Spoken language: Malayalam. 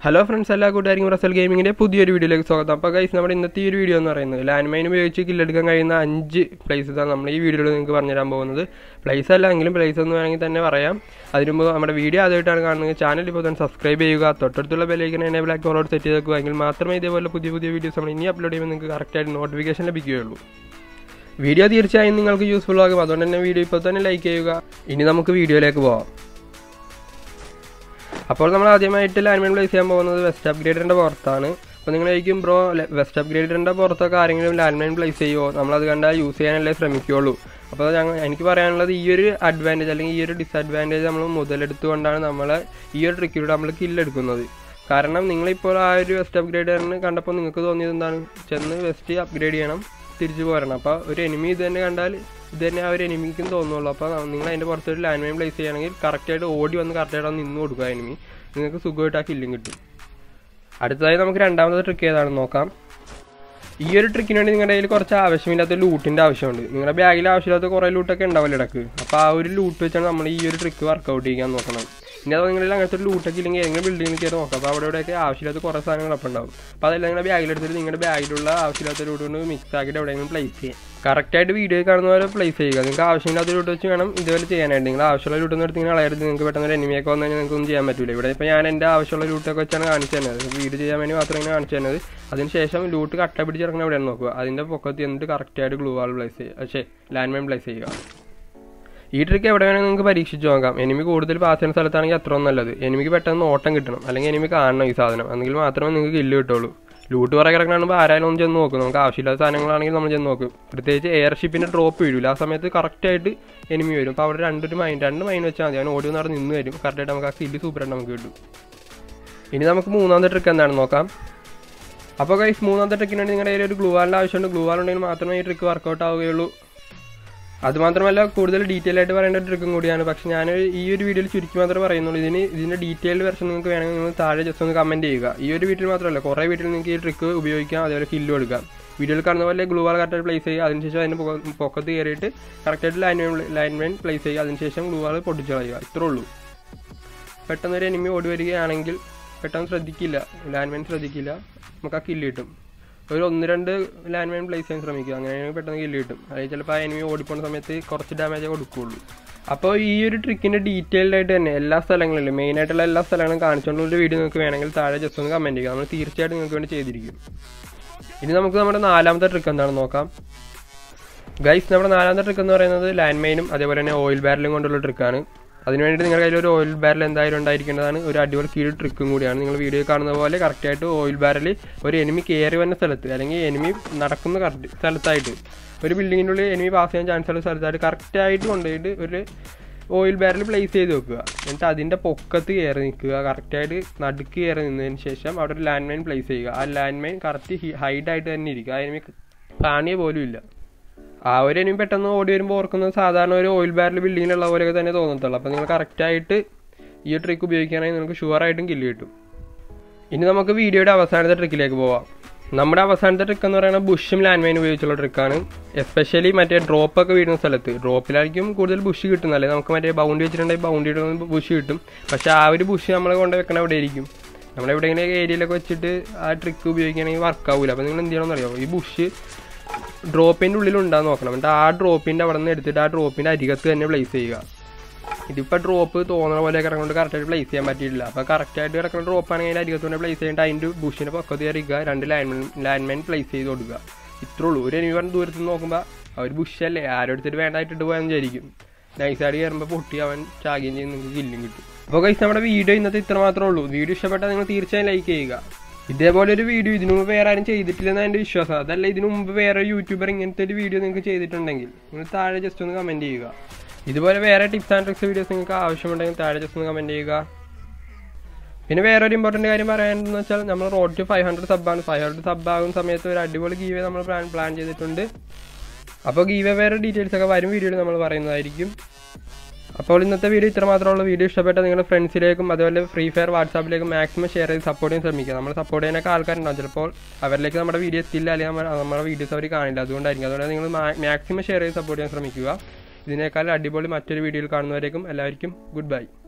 ഹലോ ഫ്രണ്ട്സ് എല്ലാ കൂട്ടുകാർക്കും റസൽ ഗെയിമിങ്ങിൻ്റെ പുതിയൊരു വീഡിയോയിലേക്ക് സ്വാഗതം അപ്പോൾ ഗൈസ് നമ്മുടെ ഇന്നത്തെ ഈ ഒരു വീഡിയോ എന്ന് പറയുന്നത് ലാൻഡ് മൈൻ ഉപയോഗിച്ച് കില്ലെടുക്കാൻ കഴിയുന്ന അഞ്ച് പ്ലേസസ് ആണ് നമ്മൾ ഈ വീഡിയോയിൽ നിങ്ങൾക്ക് പറഞ്ഞുതരാൻ പോകുന്നത് പ്ലേസ് അല്ല എങ്കിലും പ്ലേസ് എന്ന് വേണമെങ്കിൽ തന്നെ പറയാം അതിന് മുമ്പ് നമ്മുടെ വീഡിയോ ആദ്യമായിട്ടാണ് കാണുന്നത് ചാനൽ ഇപ്പോൾ തന്നെ സബ്സ്ക്രൈബ് ചെയ്യുക തൊട്ടടുത്തുള്ള ബെലൈക്കൻ എന്നെ ബ്ലാക്ക് ഓളോട് സെറ്റ് ചെയ്ത് വെക്കുക എങ്കിൽ മാത്രമേ ഇതേപോലെ പുതിയ പുതിയ വീഡിയോസ് നമ്മൾ ഇനി അപ്ലോഡ് ചെയ്യുമ്പോൾ നിങ്ങൾക്ക് കറക്റ്റായിട്ട് നോട്ടിഫിക്കേഷൻ ലഭിക്കുകയുള്ളൂ വീഡിയോ തീർച്ചയായും നിങ്ങൾക്ക് യൂസ്ഫുൾ ആകും അതുകൊണ്ട് തന്നെ വീഡിയോ ഇപ്പോൾ തന്നെ ലൈക്ക് ചെയ്യുക ഇനി നമുക്ക് വീഡിയോയിലേക്ക് പോവാം അപ്പോൾ നമ്മൾ ആദ്യമായിട്ട് ലാൻഡ്മൈൻ പ്ലേസ് ചെയ്യാൻ പോകുന്നത് വെസ്റ്റ് അപ്ഗ്രേഡറിൻ്റെ പുറത്താണ് അപ്പോൾ നിങ്ങൾ ചോദിക്കും ബ്രോ വെസ്റ്റ് അപ്ഗ്രേഡറിൻ്റെ പുറത്തൊക്കെ ആരെങ്കിലും ലാൻഡ്മൈൻ പ്ലേസ് ചെയ്യുമോ നമ്മളത് കണ്ടാൽ യൂസ് ചെയ്യാനല്ലേ ശ്രമിക്കുകയുള്ളൂ അപ്പോൾ ഞങ്ങൾ എനിക്ക് പറയാനുള്ളത് ഈ ഒരു അഡ്വാൻറ്റേജ് അല്ലെങ്കിൽ ഈ ഒരു ഡിസഡ്വാൻറ്റേജ് നമ്മൾ മുതലെടുത്തുകൊണ്ടാണ് നമ്മൾ ഈ ഒരു ട്രിക്കിലൂടെ നമ്മൾ കില്ലെടുക്കുന്നത് കാരണം നിങ്ങളിപ്പോൾ ആ ഒരു വെസ്റ്റ് അപ്ഗ്രേഡറിന് കണ്ടപ്പോൾ നിങ്ങൾക്ക് തോന്നിയത് എന്താണ് ചെന്ന് വെസ്റ്റ് അപ്ഗ്രേഡ് ചെയ്യണം തിരിച്ചു പോരണം അപ്പോൾ ഒരു എനിമി ഇത് തന്നെ കണ്ടാൽ ഇത് തന്നെ ആ ഒരു എനിമിക്കും തോന്നുള്ളൂ അപ്പോൾ നിങ്ങൾ അതിൻ്റെ പുറത്തൊരു ലാൻഡ് മൈൻ പ്ലേസ് ചെയ്യുകയാണെങ്കിൽ കറക്റ്റായിട്ട് ഓടി വന്ന് കറക്റ്റായിട്ട് വന്ന് നിന്ന് കൊടുക്കുക എനിമി നിങ്ങൾക്ക് സുഖമായിട്ട് ആ കില്ലും കിട്ടും അടുത്തതായി നമുക്ക് രണ്ടാമത്തെ ട്രിക്ക് ഏതാണെന്ന് നോക്കാം ഈ ഒരു ട്രിക്കിന് വേണ്ടി നിങ്ങളുടെ കയ്യിൽ കുറച്ച് ആവശ്യമില്ലാത്ത ലൂട്ടിൻ്റെ ആവശ്യമുണ്ട് നിങ്ങളുടെ ബാഗിൽ ആവശ്യമില്ലാത്ത കുറേ ലൂട്ടൊക്കെ ഉണ്ടാവില്ല ഇടക്ക് അപ്പോൾ ആ ഒരു ലൂട്ട് വെച്ചാണ് നമ്മൾ ഈ ഒരു ട്രിക്ക് വർക്കൗട്ട് ചെയ്യാൻ നോക്കണം ഇനി അത് നിങ്ങളിൽ അങ്ങനത്തെ ഒരു ലൂട്ടൊക്കെ ഇല്ലെങ്കിൽ ഏതെങ്കിലും ബിൽഡിങ്ങിൽ കയറി നോക്കാം അപ്പോൾ അവിടെ ഇവിടെയൊക്കെ ആവശ്യമില്ലാത്ത കുറേ സാധനങ്ങൾ അപ്പം ഉണ്ടാവും അപ്പോൾ അതെല്ലാം നിങ്ങളുടെ ബാഗിലെടുത്തിട്ട് നിങ്ങളുടെ ബാഗിലുള്ള ആവശ്യമില്ലാത്ത ലൂട്ട് കൊണ്ട് മിക്സ് ആക്കിയിട്ട് എവിടെയെങ്കിലും പ്ലേസ് ചെയ്യാം കറക്റ്റായിട്ട് വീഡിയോയിൽ കാണുന്ന പോലെ പ്ലേസ് ചെയ്യുക നിങ്ങൾക്ക് ആവശ്യമില്ലാത്ത ലൂട്ട് വെച്ച് വേണം ഇതുപോലെ ചെയ്യാനായിട്ട് നിങ്ങൾ ആവശ്യമുള്ള ലൂട്ട് എടുത്ത് നിങ്ങൾ കളയരുത് നിങ്ങൾക്ക് പെട്ടെന്ന് ഒരു എനിമിയൊക്കെ വന്നു കഴിഞ്ഞാൽ നിങ്ങൾക്ക് ഒന്നും ചെയ്യാൻ പറ്റില്ല ഇവിടെ ഇപ്പോൾ ഞാൻ എൻ്റെ ആവശ്യമുള്ള ലൂട്ടൊക്കെ വെച്ചാണ് കാണിച്ചു തന്നത് വീഡിയോ ചെയ്യാൻ വേണ്ടി മാത്രമേ ഇങ്ങനെ കാണിച്ചു തന്നത് അതിനുശേഷം ലൂട്ട് കട്ട പിടിച്ചിറങ്ങുന്ന എവിടെയാണ് നോക്കുക അതിൻ്റെ പൊക്കത്ത് എന്നിട്ട് കറക്റ്റായിട്ട് ഗ്ലൂ വാൾ പ്ലേസ് ചെയ്യുക പക്ഷേ ലാൻഡ് മൈൻ പ്ലേസ് ചെയ്യുക ഈ ട്രിക്ക് എവിടെ വേണമെങ്കിൽ നിങ്ങൾക്ക് പരീക്ഷിച്ച് നോക്കാം എനിമി കൂടുതൽ പാസ് ചെയ്യുന്ന സ്ഥലത്താണെങ്കിൽ അത്ര നല്ലത് എനിമിക്ക് പെട്ടെന്ന് ഓട്ടം കിട്ടണം അല്ലെങ്കിൽ എനിമി കാണണം ഈ സാധനം എന്നെങ്കിൽ മാത്രമേ നിങ്ങൾക്ക് കില്ല് കിട്ടുള്ളൂ ലൂട്ട് കുറേ കിടക്കണമ്പോൾ ആരായാലും ഒന്ന് ചെന്ന് നോക്കും നമുക്ക് ആവശ്യമില്ലാത്ത സാധനങ്ങളാണെങ്കിൽ നമ്മൾ ചെന്ന് നോക്കും പ്രത്യേകിച്ച് എയർഷിപ്പിൻ്റെ ഡ്രോപ്പ് വീഴില്ല ആ സമയത്ത് കറക്റ്റായിട്ട് എനിമി വരും അപ്പോൾ അവിടെ രണ്ടൊരു മൈൻ രണ്ട് മൈൻ വെച്ചാൽ മതി അവൻ ഓടി വന്ന് അവിടെ നിന്ന് വരും കറക്റ്റായിട്ട് നമുക്ക് ആ കില്ല് സൂപ്പറായിട്ട് നമുക്ക് കിട്ടും ഇനി നമുക്ക് മൂന്നാമത്തെ ട്രിക്ക് എന്താണെന്ന് നോക്കാം അപ്പോൾ ഗൈസ് മൂന്നാമത്തെ ട്രിക്കിന് വേണ്ടി നിങ്ങളുടെ കയ്യിൽ ഒരു ഗ്ലൂ വാളിൻ്റെ ആവശ്യമുണ്ട് ഗ്ലൂ വാൾ ഉണ്ടെങ്കിൽ മാത്രമേ ഈ ട്രിക്ക് വർക്കൗട്ട് ആവുകയുള്ളൂ അതുമാത്രമല്ല കൂടുതൽ ഡീറ്റെയിൽ ആയിട്ട് പറയേണ്ട ഒരു ട്രിക്കും കൂടിയാണ് പക്ഷേ ഞാൻ ഈ ഒരു വീഡിയോയിൽ ചുരുക്കി മാത്രമേ പറയുന്നുള്ളൂ ഇതിന് ഇതിൻ്റെ ഡീറ്റെയിൽഡ് വെർഷൻ നിങ്ങൾക്ക് വേണമെങ്കിൽ നിങ്ങൾ താഴെ ജസ്റ്റ് ഒന്ന് കമൻറ്റ് ചെയ്യുക ഈ ഒരു വീട്ടിൽ മാത്രമല്ല കുറേ വീട്ടിൽ നിങ്ങൾക്ക് ഈ ട്രിക്ക് ഉപയോഗിക്കാം അതേപോലെ കില്ലും എടുക്കാം വീഡിയോയിൽ കാണുന്ന പോലെ ഗ്ലൂ വാൾ കറക്റ്റായിട്ട് പ്ലേസ് ചെയ്യുക അതിനുശേഷം അതിൻ്റെ പൊക്കത്ത് കയറിയിട്ട് കറക്റ്റായിട്ട് ലൈൻ ലൈൻ മെയിൻ പ്ലേസ് ചെയ്യുക അതിനുശേഷം ഗ്ലൂ വാൾ പൊട്ടിച്ച് കളയുക ഇത്രേ ഉള്ളൂ പെട്ടെന്ന് ഒരു എനിമി ഓടി വരികയാണെങ്കിൽ പെട്ടെന്ന് ശ്രദ്ധിക്കില്ല ലാൻഡ് മൈൻ ശ്രദ്ധിക്കില്ല നമുക്ക് ആ കില്ല് കിട്ടും ഒരു ഒന്ന് രണ്ട് ലാൻഡ് മൈൻ പ്ലേസ് ചെയ്യാൻ ശ്രമിക്കുക അങ്ങനെയാണെങ്കിൽ പെട്ടെന്ന് കില്ല് കിട്ടും അല്ലെങ്കിൽ ചിലപ്പോൾ ആ എനിമി ഓടിപ്പോണ സമയത്ത് കുറച്ച് ഡാമേജേ കൊടുക്കുകയുള്ളൂ അപ്പോൾ ഈ ഒരു ട്രിക്കിൻ്റെ ഡീറ്റെയിൽഡ് ആയിട്ട് തന്നെ എല്ലാ സ്ഥലങ്ങളിലും മെയിൻ ആയിട്ടുള്ള എല്ലാ സ്ഥലങ്ങളും കാണിച്ചുകൊണ്ടുള്ള വീഡിയോ നിങ്ങൾക്ക് വേണമെങ്കിൽ താഴെ ജസ്റ്റ് ഒന്ന് കമൻറ്റ് ചെയ്യുക നമ്മൾ തീർച്ചയായിട്ടും നിങ്ങൾക്ക് വേണ്ടി ചെയ്തിരിക്കും ഇനി നമുക്ക് നമ്മുടെ നാലാമത്തെ ട്രിക്ക് എന്താണെന്ന് നോക്കാം ഗൈസ് നമ്മുടെ നാലാമത്തെ ട്രിക്ക് എന്ന് പറയുന്നത് ലാൻഡ് മൈനും അതേപോലെ തന്നെ ഓയിൽ ബാരലും കൊണ്ടുള്ള ട്രിക്കാണ് അതിനുവേണ്ടി നിങ്ങളുടെ കയ്യിൽ ഒരു ഓയിൽ ബാരൽ എന്തായാലും ഉണ്ടായിരിക്കേണ്ടതാണ് ഒരു അടിപൊളി കീഴ് ട്രിക്കും കൂടിയാണ് നിങ്ങൾ വീഡിയോ കാണുന്ന പോലെ കറക്റ്റായിട്ട് ഓയിൽ ബാരൽ ഒരു എനിമി കയറി വരുന്ന സ്ഥലത്ത് അല്ലെങ്കിൽ എനിമി നടക്കുന്ന കറക്റ്റ് സ്ഥലത്തായിട്ട് ഒരു ബിൽഡിങ്ങിൻ്റെ ഉള്ളിൽ എനിമി പാസ് ചെയ്യാൻ ചാൻസ് ഉള്ള സ്ഥലത്തായിട്ട് കറക്റ്റായിട്ട് കൊണ്ടുപോയിട്ട് ഒരു ഓയിൽ ബാരൽ പ്ലേസ് ചെയ്ത് വെക്കുക എന്നിട്ട് അതിൻ്റെ പൊക്കത്ത് കയറി നിൽക്കുക കറക്റ്റായിട്ട് നടുക്ക് കയറി നിന്നതിന് ശേഷം അവിടെ ഒരു ലാൻഡ് മൈൻ പ്ലേസ് ചെയ്യുക ആ ലാൻഡ് മൈൻ കറക്റ്റ് ഹൈഡായിട്ട് തന്നെ ഇരിക്കുക ആ എനിമി കാണിയ പോലും ഇല്ല ആ ഒരു എനിമി പെട്ടെന്ന് ഓടി വരുമ്പോൾ ഓർക്കുന്നത് സാധാരണ ഒരു ഓയിൽ ബാരൽ ബിൽഡിങ്ങിലുള്ള പോലെയൊക്കെ തന്നെ തോന്നത്തുള്ളൂ അപ്പോൾ നിങ്ങൾ കറക്റ്റായിട്ട് ഈ ട്രിക്ക് ഉപയോഗിക്കുകയാണെങ്കിൽ നിങ്ങൾക്ക് ഷുവറായിട്ടും കില്ല് കിട്ടും ഇനി നമുക്ക് വീഡിയോയുടെ അവസാനത്തെ ട്രിക്കിലേക്ക് പോവാം നമ്മുടെ അവസാനത്തെ ട്രിക്ക് എന്ന് പറയുന്നത് ബുഷും ലാൻഡ് മൈൻ ഉപയോഗിച്ചുള്ള ട്രിക്കാണ് എസ്പെഷ്യലി മറ്റേ ഡ്രോപ്പ് ഒക്കെ വീഴുന്ന സ്ഥലത്ത് ഡ്രോപ്പിലായിരിക്കും കൂടുതൽ ബുഷ് കിട്ടുന്നല്ലേ നമുക്ക് മറ്റേ ബൗണ്ടി വെച്ചിട്ടുണ്ടെങ്കിൽ ബൗണ്ടിയുടെ ബുഷ് കിട്ടും പക്ഷേ ആ ഒരു ബുഷ് നമ്മൾ കൊണ്ട് വെക്കണ എവിടെ ആയിരിക്കും നമ്മളെവിടെയെങ്കിലും ഏരിയയിലൊക്കെ വെച്ചിട്ട് ആ ട്രിക്ക് ഉപയോഗിക്കുകയാണെങ്കിൽ വർക്ക് ആവില്ല അപ്പോൾ നിങ്ങൾ എന്ത് ചെയ്യണമെന്ന് അറിയാമോ ഈ ബുഷ് ഡ്രോപ്പിൻ്റെ ഉള്ളിൽ ഉണ്ടാകുന്ന നോക്കണം എന്നിട്ട് ആ ഡ്രോപ്പിൻ്റെ അവിടെ നിന്ന് എടുത്തിട്ട് ആ ഡ്രോപ്പിൻ്റെ അരികത്ത് തന്നെ പ്ലേസ് ചെയ്യുക ഇതിപ്പോൾ ഡ്രോപ്പ് തോന്നുന്ന പോലെ കിടക്കൊണ്ട് കറക്റ്റായിട്ട് പ്ലേസ് ചെയ്യാൻ പറ്റിയിട്ടില്ല അപ്പോൾ കറക്റ്റായിട്ട് കിടക്കുന്ന ഡ്രോപ്പ് ആണെങ്കിൽ അതിൻ്റെ അരികത്തുകൊണ്ട് പ്ലേസ് ചെയ്തിട്ട് അതിൻ്റെ ബുഷിൻ്റെ പക്കത്ത് കയറിക്കുക രണ്ട് ലാൻഡ് ലാൻഡ് മൈൻ പ്ലേസ് ചെയ്ത് കൊടുക്കുക ഇത്രേ ഉള്ളൂ ഒരു എനിമി പറഞ്ഞ ദൂരത്ത് നിന്ന് നോക്കുമ്പോൾ അവർ ബുഷല്ലേ ആരും എടുത്തിട്ട് വേണ്ടായിട്ടിട്ട് പോയാൽ വിചാരിക്കും നൈസായിട്ട് കയറുമ്പോൾ പൊട്ടി അവൻ ചാകുകയും ചെയ്യും നിങ്ങൾക്ക് കില്ലും കിട്ടും അപ്പോൾ കൈസ് നമ്മുടെ വീഡിയോ ഇന്നത്തെ ഇത്ര മാത്രമേ ഉള്ളൂ വീഡിയോ ഇഷ്ടപ്പെട്ടാൽ നിങ്ങൾ തീർച്ചയായും ലൈക്ക് ചെയ്യുക ഇതേപോലെ ഒരു വീഡിയോ ഇതിനു മുമ്പ് വേറെ ആരും ചെയ്തിട്ടില്ലെന്ന് എൻ്റെ വിശ്വാസം അതല്ല ഇതിനു മുമ്പ് വേറെ യൂട്യൂബർ ഇങ്ങനത്തെ ഒരു വീഡിയോ നിങ്ങൾക്ക് ചെയ്തിട്ടുണ്ടെങ്കിൽ നിങ്ങൾ താഴെ ജസ്റ്റ് ഒന്ന് കമൻറ്റ് ചെയ്യുക ഇതുപോലെ വേറെ ടിപ്സ് ആൻഡ് ട്രിക്സ് വീഡിയോസ് നിങ്ങൾക്ക് ആവശ്യമുണ്ടെങ്കിൽ താഴെ ജസ്റ്റ് ഒന്ന് കമൻറ്റ് ചെയ്യുക പിന്നെ വേറെ ഒരു ഇമ്പോർട്ടൻറ്റ് കാര്യം പറയാനെന്ന് വെച്ചാൽ നമ്മൾ റോഡ് ടു ഫൈവ് ഹൺഡ്രഡ് സബ്ബാണ് ഫൈവ് ഹൺഡ്രഡ് സബ് ആകുന്ന സമയത്ത് ഒരു അടിപൊളി ഗീവേ നമ്മൾ പ്ലാൻ പ്ലാൻ ചെയ്തിട്ടുണ്ട് അപ്പോൾ ഗീവേ വേറെ ഡീറ്റെയിൽസ് ഒക്കെ വരും വീഡിയോയിൽ നമ്മൾ പറയുന്നതായിരിക്കും അപ്പോൾ ഇന്നത്തെ വീഡിയോ ഇത്ര മാത്രമുള്ള വീഡിയോ ഇഷ്ടപ്പെട്ട നിങ്ങളുടെ ഫ്രണ്ട്സിലേക്കും അതുപോലെ ഫ്രീ ഫയർ വാട്സാപ്പിലേക്കും മാക്സിമം ഷെയർ ചെയ്ത് സപ്പോർട്ട് ചെയ്യാൻ ശ്രമിക്കുക നമ്മൾ സപ്പോർട്ട് ചെയ്യാനൊക്കെ ആൾക്കാരുണ്ടാവും ചിലപ്പോൾ അവരിലേക്ക് നമ്മുടെ വീഡിയോ എത്തില്ല അല്ലെങ്കിൽ നമ്മുടെ വീഡിയോസ് അവർ കാണില്ല അതുകൊണ്ടായിരിക്കും അതുകൊണ്ട് നിങ്ങൾ മാക്സിമം ഷെയർ ചെയ്ത് സപ്പോർട്ട് ചെയ്യാൻ ശ്രമിക്കുക ഇതിനേക്കാൾ അടിപൊളി മറ്റൊരു വീഡിയോയിൽ കാണുന്നവരേക്കും എല്ലാവർക്കും ഗുഡ് ബൈ